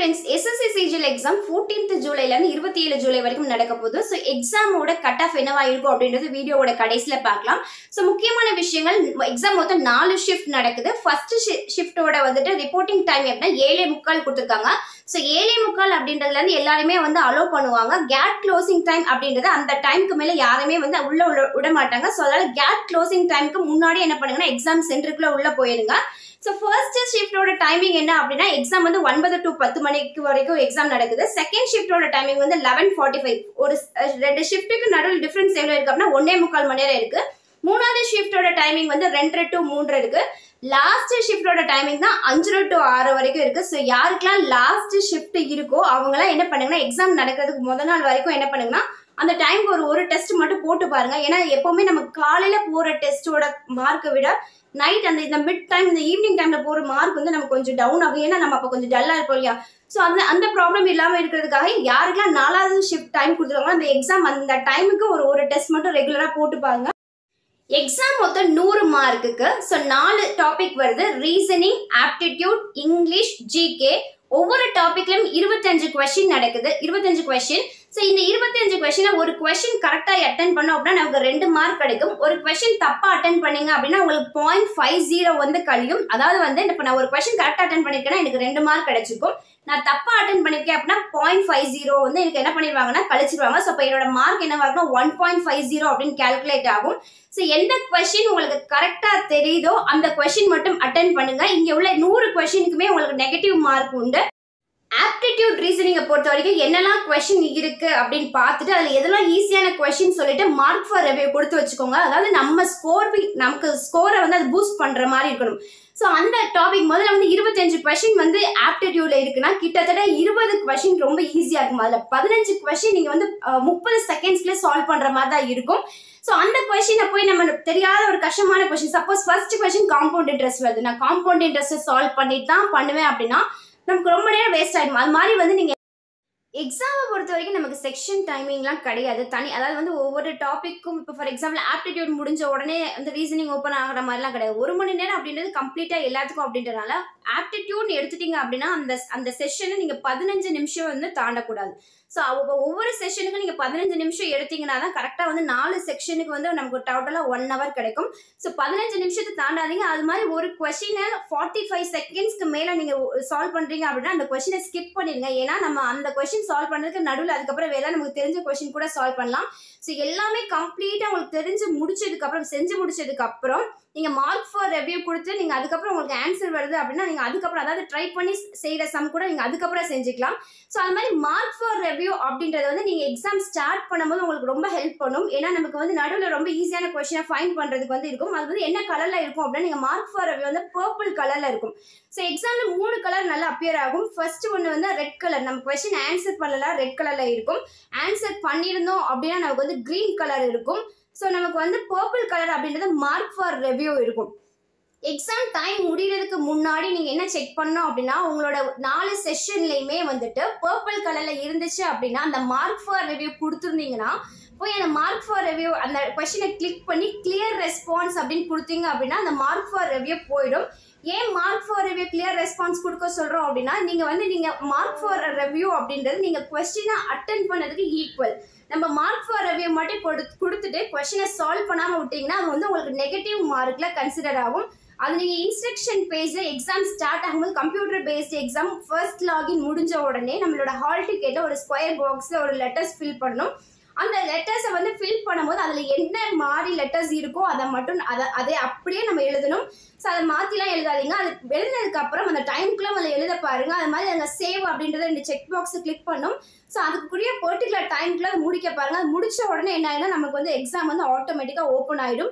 friends SSC CGL exam fourteenth ஜூலைலேருந்து இருபத்தி ஏழு ஜூலை வரைக்கும் நடக்க போகுது ஸோ எக்ஸாமோட கட் ஆஃப் என்னவா இருக்கும் அப்படின்றது வீடியோவோட கடைசியில் பார்க்கலாம் ஸோ முக்கியமான விஷயங்கள் எக்ஸாம் மொத்தம் நாலு ஷிஃப்ட் நடக்குது ஃபர்ஸ்ட் ஷிஃப்ட்டோட வந்துட்டு ரிப்போர்ட்டிங் டைம் எப்படின்னா ஏழே முக்கால் கொடுத்துருக்காங்க ஸோ ஏழே முக்கால் அப்படின்றதுலேருந்து எல்லாருமே வந்து அலோவ் பண்ணுவாங்க கேட் க்ளோசிங் டைம் அப்படின்றது அந்த டைம்க்கு மேலே யாருமே வந்து உள்ள உள்ள விட மாட்டாங்க ஸோ அதனால கேட் க்ளோசிங் டைமுக்கு முன்னாடி என்ன பண்ணுங்கன்னா எக்ஸாம் சென்டருக்குள்ள உள்ள போயிருங்க ஸோ ஃபர்ஸ்ட் ஷிஃப்டோட டைமிங் என்ன அப்படின்னா எக்ஸாம் வந்து ஒன்பது டு பத்து மணிக்கு வரைக்கும் எக்ஸாம் நடக்குது செகண்ட் ஷிஃப்டோட டைமிங் வந்து லெவன் ஃபார்ட்டி ஃபைவ் ஒரு அஹ், ரெண்டு ஷிஃப்ட்டுக்கு நடுவில் டிஃபரன்ஸ் எவ்வளோ இருக்கு அப்படின்னா ஒன்னே முக்கால் மணி நேரம் இருக்கு மூணாவது ஷிஃப்டோட டைமிங் வந்து ரெண்டரை டு மூன்று இருக்கு லாஸ்ட் ஷிஃப்டோட டைமிங் தான் அஞ்சரை டு ஆறு வரைக்கும் இருக்கு ஸோ யாருக்கெல்லாம் லாஸ்ட் ஷிஃப்ட் இருக்கோ அவங்களாம் என்ன பண்ணுங்கன்னா எக்ஸாம் நடக்கிறதுக்கு முத நாள் வரைக்கும் என்ன பண்ணுங்கன்னா அந்த டைம்க்கு ஒரு ஒரு டெஸ்ட் மட்டும் போட்டு பாருங்க ஏன்னா எப்பவுமே நம்ம காலையில போற டெஸ்டோட மார்க்கை விட நைட் அந்த இந்த மிட் டைம் இந்த ஈவினிங் டைம்ல போற மார்க் வந்து நமக்கு கொஞ்சம் டவுன் ஆகும் ஏன்னா நம்ம அப்போ கொஞ்சம் டல்லா இருப்போம் இல்லையா ஸோ அந்த அந்த ப்ராப்ளம் இல்லாம இருக்கிறதுக்காக யாருக்கெல்லாம் நாலாவது ஷிஃப்ட் டைம் கொடுத்துருக்காங்க அந்த எக்ஸாம் அந்த டைமுக்கு ஒரு ஒரு டெஸ்ட் மட்டும் ரெகுலரா போட்டு பாருங்க எக்ஸாம் மொத்தம் நூறு மார்க்குக்கு ஸோ நாலு டாபிக் வருது ரீசனிங் ஆப்டிடியூட் இங்கிலீஷ் ஜிகே ஒவ்வொரு டாபிக்லயும் இருபத்தஞ்சு கொஸ்டின் நடக்குது இருபத்தஞ்சு கொஸ்டின் ஸோ இந்த இருபத்தஞ்சு கொஸ்டினை ஒரு கொஸ்டின் கரெக்டாக அட்டன் பண்ணோம் அப்படின்னா நமக்கு ரெண்டு மார்க் கிடைக்கும் ஒரு கொஸ்டின் தப்பா அட்டன் பண்ணீங்க அப்படின்னா உங்களுக்கு பாயிண்ட் ஃபைவ் ஜீரோ வந்து கழியும் அதாவது வந்து இப்போ நான் ஒரு கொஸ்டின் கரெக்டாக அட்டன் பண்ணிருக்கேன்னா எனக்கு ரெண்டு மார்க் கிடைச்சிருக்கும் நான் தப்பா அட்டன் பண்ணிருக்கேன் அப்படின்னா பாயிண்ட் ஃபைவ் ஜீரோ வந்து எனக்கு என்ன பண்ணிடுவாங்கன்னா கழிச்சிருவாங்க ஸோ இப்போ என்னோட மார்க் என்ன இருக்கும் ஒன் பாயிண்ட் ஃபைவ் ஜீரோ அப்படின்னு கால்குலேட் ஆகும் ஸோ எந்த கொஸ்டின் உங்களுக்கு கரெக்டாக தெரியுதோ அந்த கொஸ்டின் மட்டும் அட்டன் பண்ணுங்க இங்கே உள்ள நூறு கொஸ்டினுக்குமே உங்களுக்கு நெகட்டிவ் மார்க் உண்டு ஆப்டிடியூட் ரீசனிங்கை பொறுத்த வரைக்கும் என்னெல்லாம் கொஸ்டின் இருக்கு அப்படின்னு பார்த்துட்டு அதில் எதெல்லாம் ஈஸியான கொஸ்டின் சொல்லிட்டு மார்க் ஃபார் ரெவியூ கொடுத்து வச்சுக்கோங்க அதாவது நம்ம ஸ்கோர் நமக்கு ஸ்கோரை வந்து அது பூஸ்ட் பண்ற மாதிரி இருக்கணும் ஸோ அந்த டாபிக் முதல்ல வந்து இருபத்தஞ்சு கொஸ்டின் வந்து ஆப்டிடியூட்ல இருக்குன்னா கிட்டத்தட்ட இருபது கொஸ்டின் ரொம்ப ஈஸியாக இருக்கும் அதில் பதினஞ்சு கொஸ்டின் நீங்கள் வந்து முப்பது செகண்ட்ஸ்ல சால்வ் பண்ற மாதிரி தான் இருக்கும் ஸோ அந்த கொஸ்டினை போய் நம்ம தெரியாத ஒரு கஷ்டமான question suppose first question compound interest வருது நான் காம்பவுண்ட் இன்ட்ரெஸ்ட் சால்வ் பண்ணிட்டு தான் பண்ணுவேன் அப்படின்னா நமக்கு ரொம்ப நேரம் வேஸ்ட் ஆயிடும் அது மாதிரி வந்து நீங்க எக்ஸாமை பொறுத்த வரைக்கும் நமக்கு செக்ஷன் டைமிங்லாம் கிடையாது தனி அதாவது வந்து ஒவ்வொரு டாப்பிக்கும் இப்போ ஃபார் எக்ஸாம்பிள் ஆப்டிடியூட் முடிஞ்ச உடனே அந்த ரீசனிங் ஓப்பன் ஆகிற மாதிரிலாம் கிடையாது ஒரு மணி நேரம் அப்படின்றது கம்ப்ளீட்டாக எல்லாத்துக்கும் அப்படின்றனால ஆப்டிடியூட்னு எடுத்துட்டீங்க அப்படின்னா அந்த அந்த செஷனை நீங்கள் பதினஞ்சு நிமிஷம் வந்து தாண்டக்கூடாது ஸோ ஒவ்வொரு செஷனுக்கும் நீங்கள் பதினஞ்சு நிமிஷம் எடுத்தீங்கன்னா தான் கரெக்டாக வந்து நாலு செக்ஷனுக்கு வந்து நமக்கு டோட்டலாக ஒன் ஹவர் கிடைக்கும் ஸோ பதினஞ்சு நிமிஷத்தை தாண்டாதீங்க அது மாதிரி ஒரு கொஷினை ஃபார்ட்டி ஃபைவ் செகண்ட்ஸ்க்கு மேலே நீங்கள் சால்வ் பண்ணுறீங்க அப்படின்னா அந்த கொஷினை ஸ்கிப் பண்ணிடுங்க ஏன்னா நம்ம அந்த கொஷின் சால்வ் பண்ணுறதுக்கு நடுவில் அதுக்கப்புறம் வேலை நமக்கு தெரிஞ்ச கொஷின் கூட சால்வ் பண்ணலாம் ஸோ எல்லாமே கம்ப்ளீட்டாக உங்களுக்கு தெரிஞ்சு முடிச்சதுக்கப்புறம் செஞ்சு முடிச்சதுக்கப்புறம் நீங்கள் மார்க் ஃபார் ரெவ்யூ கொடுத்து நீங்கள் அதுக்கப்புறம் உங்களுக்கு ஆன்சர் வருது அப்படின்னா நீங்கள் அதுக்கப்புறம் அதாவது ட்ரை பண்ணி செய்கிற சம் கூட நீங்கள் அதுக்கப்புறம் செஞ்சுக்கலாம் ஸோ அது மாதிரி மார்க் ஃபார் ரெவ்யூ அப்படின்றது வந்து நீங்கள் எக்ஸாம் ஸ்டார்ட் பண்ணும்போது உங்களுக்கு ரொம்ப ஹெல்ப் பண்ணும் ஏன்னா நமக்கு வந்து நடுவில் ரொம்ப ஈஸியான கொஸ்டினை ஃபைன் பண்ணுறதுக்கு வந்து இருக்கும் அது வந்து என்ன கலரில் இருக்கும் அப்படின்னா நீங்கள் மார்க் ஃபார் ரெவ்யூ வந்து பர்பிள் கலரில் இருக்கும் ஸோ எக்ஸாமில் மூணு கலர் நல்லா அப்பியர் ஆகும் ஃபர்ஸ்ட் ஒன்று வந்து ரெட் கலர் நம்ம கொஸ்டின் ஆன்சர் பண்ணலாம் ரெட் கலரில் இருக்கும் ஆன்சர் பண்ணியிருந்தோம் அப்படின்னா நமக்கு வந்து க்ரீன் கலர் இருக்கும் ஸோ நமக்கு வந்து பர்பிள் கலர் அப்படின்றது மார்க் ஃபார் ரெவ்யூ இருக்கும் எக்ஸாம் டைம் முடிகிறதுக்கு முன்னாடி நீங்கள் என்ன செக் பண்ணோம் அப்படின்னா உங்களோட நாலு செஷன்லையுமே வந்துட்டு பர்பிள் கலரில் இருந்துச்சு அப்படின்னா அந்த மார்க் ஃபார் ரிவ்யூ கொடுத்துருந்தீங்கன்னா போய் அந்த மார்க் ஃபார் ரிவ்யூ அந்த கொஷினை கிளிக் பண்ணி கிளியர் ரெஸ்பான்ஸ் அப்படின்னு கொடுத்தீங்க அப்படின்னா அந்த மார்க் ஃபார் ரிவ்யூ போயிடும் ஏன் mark for review clear response கொடுக்க சொல்கிறோம் அப்படின்னா நீங்கள் வந்து நீங்கள் மார்க் ஃபார் ரிவ்யூ அப்படின்றது நீங்கள் கொஸ்டினை அட்டன் பண்ணதுக்கு ஈக்குவல் நம்ம மார்க் ஃபார் ரிவ்யூ மட்டும் கொடு கொடுத்துட்டு கொஸ்டினை சால்வ் பண்ணாமல் விட்டீங்கன்னா அது வந்து உங்களுக்கு நெகட்டிவ் மார்க்கில் கன்சிடர் ஆகும் அது நீங்கள் இன்ஸ்ட்ரக்ஷன் பேஜில் எக்ஸாம் ஸ்டார்ட் ஆகும்போது computer based exam first login முடிஞ்ச உடனே நம்மளோட ஹால் டிக்கெட்டில் ஒரு ஸ்கொயர் பாக்ஸில் ஒரு லெட்டர்ஸ் ஃபில் பண்ணணும் அந்த லெட்டர்ஸை வந்து ஃபில் பண்ணும்போது அதில் என்ன மாதிரி லெட்டர்ஸ் இருக்கோ அதை மட்டும் அதை அதை அப்படியே நம்ம எழுதணும் ஸோ அதை மாற்றிலாம் எழுதாதீங்க அது எழுதினதுக்கு அப்புறம் அந்த டைமுக்குள்ள அதில் எழுத பாருங்க அது மாதிரி அங்கே சேவ் அப்படின்றத ரெண்டு செக் பாக்ஸை கிளிக் பண்ணும் ஸோ அதுக்குரிய பர்டிகுலர் டைமுக்குள்ள அதை முடிக்க பாருங்க அது முடிச்ச உடனே என்ன ஆயிடும் நமக்கு வந்து எக்ஸாம் வந்து ஆட்டோமேட்டிக்காக ஓப்பன் ஆகிடும்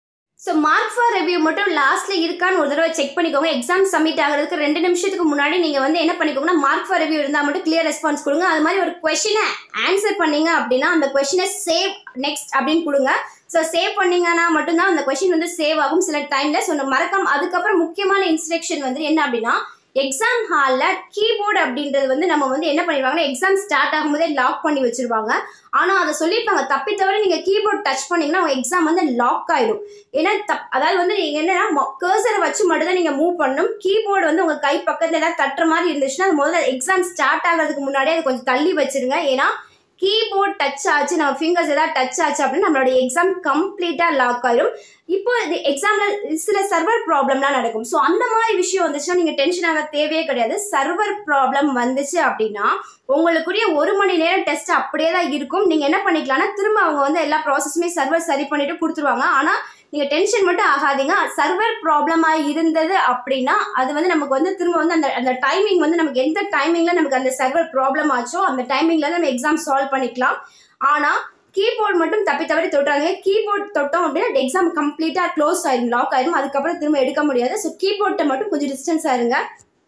ஸோ மார்க் ஃபார் ரிவ்யூ மட்டும் லாஸ்ட்ல இருக்கான்னு ஒரு தடவை செக் பண்ணிக்கோங்க எக்ஸாம் சப்மிட் ஆகிறதுக்கு ரெண்டு நிமிஷத்துக்கு முன்னாடி நீங்கள் வந்து என்ன பண்ணிக்கோங்கன்னா மார்க் ஃபார் ரிவ்யூ இருந்தால் மட்டும் கிளியர் ரெஸ்பான்ஸ் கொடுங்க அது மாதிரி ஒரு கொஷினை ஆன்சர் பண்ணீங்க அப்படின்னா அந்த கொஷினை சேவ் நெக்ஸ்ட் அப்படின்னு கொடுங்க ஸோ சேவ் பண்ணீங்கன்னா மட்டும்தான் அந்த கொஷின் வந்து சேவ் ஆகும் சில டைமில் ஸோ மறக்காம அதுக்கப்புறம் முக்கியமான இன்ஸ்ட்ரக்ஷன் வந்து என்ன அப்படின்னா எக்ஸாம் ஹாலில் கீபோர்டு அப்படின்றது வந்து நம்ம வந்து என்ன பண்ணிடுவாங்கன்னா எக்ஸாம் ஸ்டார்ட் ஆகும்போதே லாக் பண்ணி வச்சிருவாங்க ஆனால் அதை சொல்லியிருப்பாங்க தப்பி தவிர நீங்கள் கீபோர்ட் டச் பண்ணீங்கன்னா உங்கள் எக்ஸாம் வந்து லாக் ஆயிடும் ஏன்னா தப் அதாவது வந்து நீங்கள் என்னன்னா கேர்சரை வச்சு மட்டும் தான் நீங்கள் மூவ் பண்ணணும் கீபோர்டு வந்து உங்கள் கை பக்கத்தில் ஏதாவது தட்டுற மாதிரி இருந்துச்சுன்னா அது முதல்ல எக்ஸாம் ஸ்டார்ட் ஆகிறதுக்கு முன்னாடியே அது கொஞ்சம் தள்ளி வச்சிருங்க ஏன்னா கீபோர்ட் டச் ஆச்சு நம்ம ஃபிங்கர்ஸ் ஏதாவது டச் ஆச்சு அப்படின்னு நம்மளோட எக்ஸாம் கம்ப்ளீட்டாக லாக் ஆயிடும் இப்போ இது எக்ஸாமில் சில சர்வர் ப்ராப்ளம்லாம் நடக்கும் ஸோ அந்த மாதிரி விஷயம் வந்துச்சுன்னா நீங்கள் டென்ஷன் ஆக தேவையே கிடையாது சர்வர் ப்ராப்ளம் வந்துச்சு அப்படின்னா உங்களுக்குரிய ஒரு மணி நேரம் டெஸ்ட் அப்படியே தான் இருக்கும் நீங்கள் என்ன பண்ணிக்கலாம்னா திரும்ப அவங்க வந்து எல்லா ப்ராசஸுமே சர்வர் சரி பண்ணிட்டு கொடுத்துருவாங்க ஆனால் நீங்கள் டென்ஷன் மட்டும் ஆகாதீங்க சர்வர் ப்ராப்ளமாக இருந்தது அப்படின்னா அது வந்து நமக்கு வந்து திரும்ப வந்து அந்த அந்த டைமிங் வந்து நமக்கு எந்த டைமிங்கில் நமக்கு அந்த சர்வர் ப்ராப்ளம் ஆச்சோ அந்த டைமிங்கில் நம்ம எக்ஸாம் சால்வ் பண்ணிக்கலாம் ஆனால் கீபோர்ட் மட்டும் தப்பி தவறி தொட்டாங்க கீபோர்ட் தொட்டோம் அப்படின்னா எக்ஸாம் கம்ப்ளீட்டாக க்ளோஸ் ஆயிடும் லாக் ஆயிடும் அதுக்கப்புறம் திரும்ப எடுக்க முடியாது ஸோ கீபோர்ட்டை மட்டும் கொஞ்சம் டிஸ்டன்ஸ் ஆயிருங்க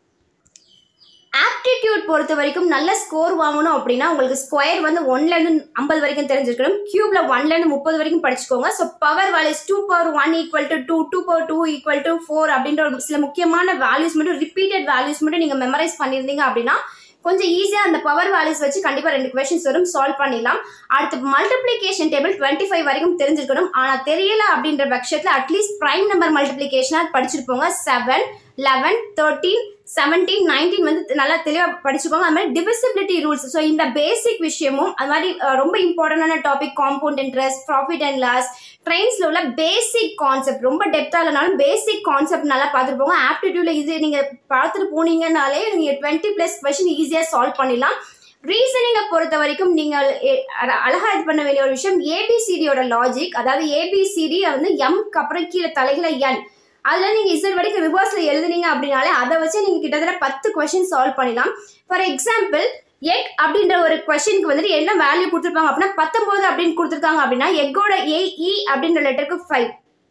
ஆப்டிடியூட் பொறுத்த வரைக்கும் நல்ல ஸ்கோர் வாங்கணும் அப்படின்னா உங்களுக்கு ஸ்கொயர் வந்து ஒன்லேருந்து ஐம்பது வரைக்கும் தெரிஞ்சிருக்கணும் கியூப்ல ஒன்லேருந்து முப்பது வரைக்கும் படிச்சுக்கோங்க so power values two power one equal to two two power two equal to four அப்படின்ற ஒரு சில முக்கியமான வேல்யூஸ் மட்டும் ரிப்பீட்டட் வேல்யூஸ் மட்டும் நீங்கள் மெமரைஸ் பண்ணியிருந்தீங்க அப்படின்னா கொஞ்சம் ஈஸியாக அந்த பவர் வேல்யூஸ் வச்சு கண்டிப்பாக ரெண்டு கொஷின்ஸ் வரும் சால்வ் பண்ணிடலாம் அடுத்து மல்டிப்ளிகேஷன் டேபிள் டுவெண்ட்டி ஃபைவ் வரைக்கும் தெரிஞ்சிருக்கணும் ஆனால் தெரியல அப்படின்ற பட்சத்தில் அட்லீஸ்ட் ப்ரைம் நம்பர் மல்டிப்ளிகேஷனாக படிச்சிருப்போங்க seven eleven thirteen seventeen nineteen வந்து நல்லா தெளிவாக படிச்சுக்கோங்க அது மாதிரி டிவிசிபிலிட்டி ரூல்ஸ் ஸோ இந்த பேசிக் விஷயமும் அது மாதிரி அஹ், ரொம்ப இம்பார்ட்டண்டான topic compound interest profit and loss ட்ரெயின்ஸில் உள்ள பேசிக் கான்செப்ட் ரொம்ப டெப்த்தாக இல்லைனாலும் பேசிக் கான்செப்ட் நல்லா பார்த்துட்டு போங்க ஆப்டிடியூட்ல இது நீங்கள் பார்த்துட்டு போனீங்கனாலே நீங்கள் டுவெண்ட்டி ப்ளஸ் கொஷின் ஈஸியாக சால்வ் பண்ணிடலாம் ரீசனிங்கை பொறுத்த வரைக்கும் நீங்கள் எ- அழ- அழகா இது பண்ண வேண்டிய ஒரு விஷயம் ஏபிசிடியோட லாஜிக் அதாவது ஏபிசிடி வந்து எம்க்கு அப்புறம் கீழே தலைகளை என் அதுல நீங்க இசட் வரைக்கும் ரிவர்ஸ்ல எழுதுனீங்க அப்படின்னாலே அதை வச்சு நீங்க கிட்டத்தட்ட பத்து கொஸ்டின் சால்வ் பண்ணிடலாம் ஃபார் எக்ஸாம்பிள் எக் அப்படின்ற ஒரு கொஸ்டினுக்கு வந்துட்டு என்ன வேல்யூ கொடுத்துருப்பாங்க அப்படின்னா பத்தொன்பது அப்படின்னு கொடுத்துருக்காங்க அப்படின்னா எக்கோட ஏ இ அப்படின்ற லெட்டருக்கு ஃபைவ்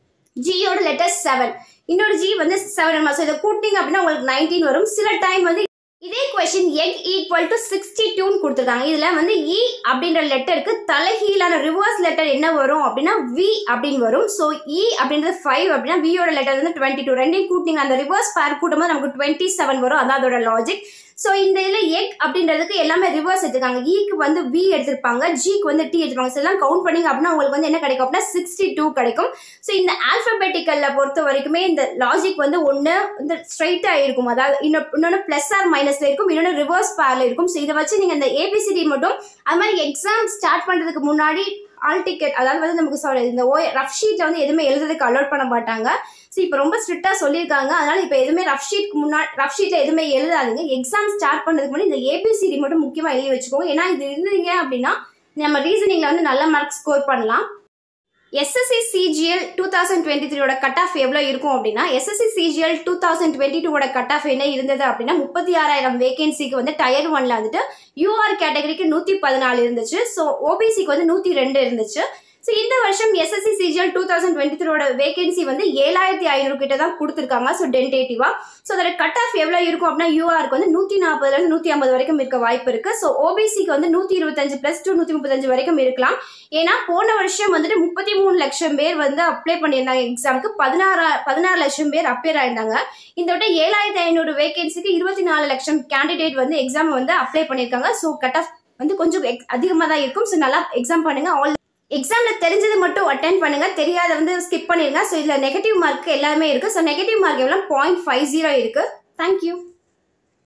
ஜியோட லெட்டர் செவன் இன்னொரு ஜி வந்து செவன் ஸோ இதை கூட்டிங்க அப்படின்னா உங்களுக்கு நைன்டீன் வரும் சில டைம் வந்து இதே question egg equal to sixty டூன்னு கொடுத்துருக்காங்க இதில் வந்து இ அப்படின்ற லெட்டருக்கு தலைகீழான ரிவர்ஸ் லெட்டர் என்ன வரும் அப்படின்னா வி அப்படின்னு வரும் ஸோ இ அப்படின்றது ஃபைவ் அப்படின்னா வியோட லெட்டர் வந்து டுவெண்ட்டி டூ ரெண்டையும் கூட்டிங்க அந்த ரிவர்ஸ் பேர் கூட்டும்போது நமக்கு டுவெண்ட்டி செவன் வரும் அதான் அதோட லாஜிக் ஸோ இந்த இதில் எக் அப்படின்றதுக்கு எல்லாமே ரிவர்ஸ் எடுத்துருக்காங்க ஈக்கு வந்து வி எடுத்திருப்பாங்க ஜிக்கு வந்து டி எடுத்திருப்பாங்க ஸோ எல்லாம் கவுண்ட் பண்ணிங்க அப்படின்னா உங்களுக்கு வந்து என்ன கிடைக்கும் அப்படின்னா சிக்ஸ்டி டூ கிடைக்கும் ஸோ இந்த ஆல்பபெட்டிக்கலில் பொறுத்த வரைக்குமே இந்த லாஜிக் வந்து ஒன்று வந்து ஸ்ட்ரைட்டாக இருக்கும் அதாவது இன்னொரு இன்னொன்று ப்ளஸ் ஆர் மைனஸில் இருக்கும் இன்னொன்று ரிவர்ஸ் பேரில் இருக்கும் ஸோ இதை வச்சு நீங்கள் இந்த ஏபிசிடி மட்டும் அது மாதிரி எக்ஸாம் ஸ்டார்ட் பண்ணுறதுக்கு முன்னாடி ஆல் டிக்கெட் அதாவது வந்து நமக்கு சாரி இந்த ஓ ரஃப் ஷீட்டில் வந்து எதுவுமே எழுதுறதுக்கு அலோட் பண்ண மாட்டாங்க ஸோ இப்போ ரொம்ப ஸ்ட்ரிக்டாக சொல்லியிருக்காங்க அதனால இப்போ எதுவுமே ரஃப் ஷீட்க்கு முன்னாடி ரஃப் ஷீட்டில் எதுவுமே எழுதாதீங்க எக்ஸாம் ஸ்டார்ட் பண்ணுறதுக்கு முன்னாடி இந்த ஏபிசிடி மட்டும் முக்கியமாக எழுதி வச்சுக்கோங்க ஏன்னா இது இருந்தீங்க அப்படின்னா நம்ம ரீசனிங்கில் வந்து நல்ல மார்க் ஸ்கோர் பண்ணலாம் SSC CGL two thousand twenty த்ரீயோட கட் ஆஃப் எவ்வளோ இருக்கும் அப்படின்னா SSC CGL two thousand twenty டூவோட கட் ஆஃப் என்ன இருந்தது அப்படின்னா முப்பத்தி ஆறாயிரம் வேகன்சிக்கு வந்து டயர் ஒன்ல வந்துட்டு யூஆர் கேட்டகரிக்கு நூற்றி பதினாலு இருந்துச்சு ஸோ ஓபிசிக்கு வந்து நூற்றி ரெண்டு இருந்துச்சு ஸோ இந்த வருஷம் SSC CGL two thousand twenty த்ரீயோட வேகன்சி வந்து ஏழாயிரத்தி ஐநூறு கிட்ட தான் கொடுத்துருக்காங்க ஸோ டென்டேட்டிவா ஸோ அதோட கட் ஆஃப் எவ்வளோ இருக்கும் அப்படின்னா யூஆருக்கு வந்து நூற்றி நாற்பதுலேருந்து நூற்றி ஐம்பது வரைக்கும் இருக்க வாய்ப்பு இருக்கு ஸோ ஓபிசிக்கு வந்து நூற்றி இருபத்தஞ்சு ப்ளஸ் டூ நூற்றி முப்பத்தஞ்சு வரைக்கும் இருக்கலாம் ஏன்னா போன வருஷம் வந்துட்டு முப்பத்தி மூணு லட்சம் பேர் வந்து அப்ளை பண்ணியிருந்தாங்க எக்ஸாமுக்கு பதினாறு பதினாறு லட்சம் பேர் அப்பியர் ஆயிருந்தாங்க இந்த விட ஏழாயிரத்தி ஐநூறு வேகன்சிக்கு இருபத்தி நாலு லட்சம் கேண்டிடேட் வந்து எக்ஸாம் வந்து அப்ளை பண்ணியிருக்காங்க ஸோ கட் ஆஃப் வந்து கொஞ்சம் அதிகமாக தான் இருக்கும் ஸோ நல்லா எக்ஸாம் பண்ணுங்க ஆல் எக்ஸாம்ல தெரிஞ்சது மட்டும் அட்டென்ட் பண்ணுங்க தெரியாத வந்து ஸ்கிப் பண்ணிருங்க ஸோ இதுல நெகட்டிவ் மார்க் எல்லாமே இருக்கு ஸோ நெகட்டிவ் மார்க் எவ்வளோ பாயிண்ட் ஃபைவ் ஜீரோ இருக்கு தேங்க்யூ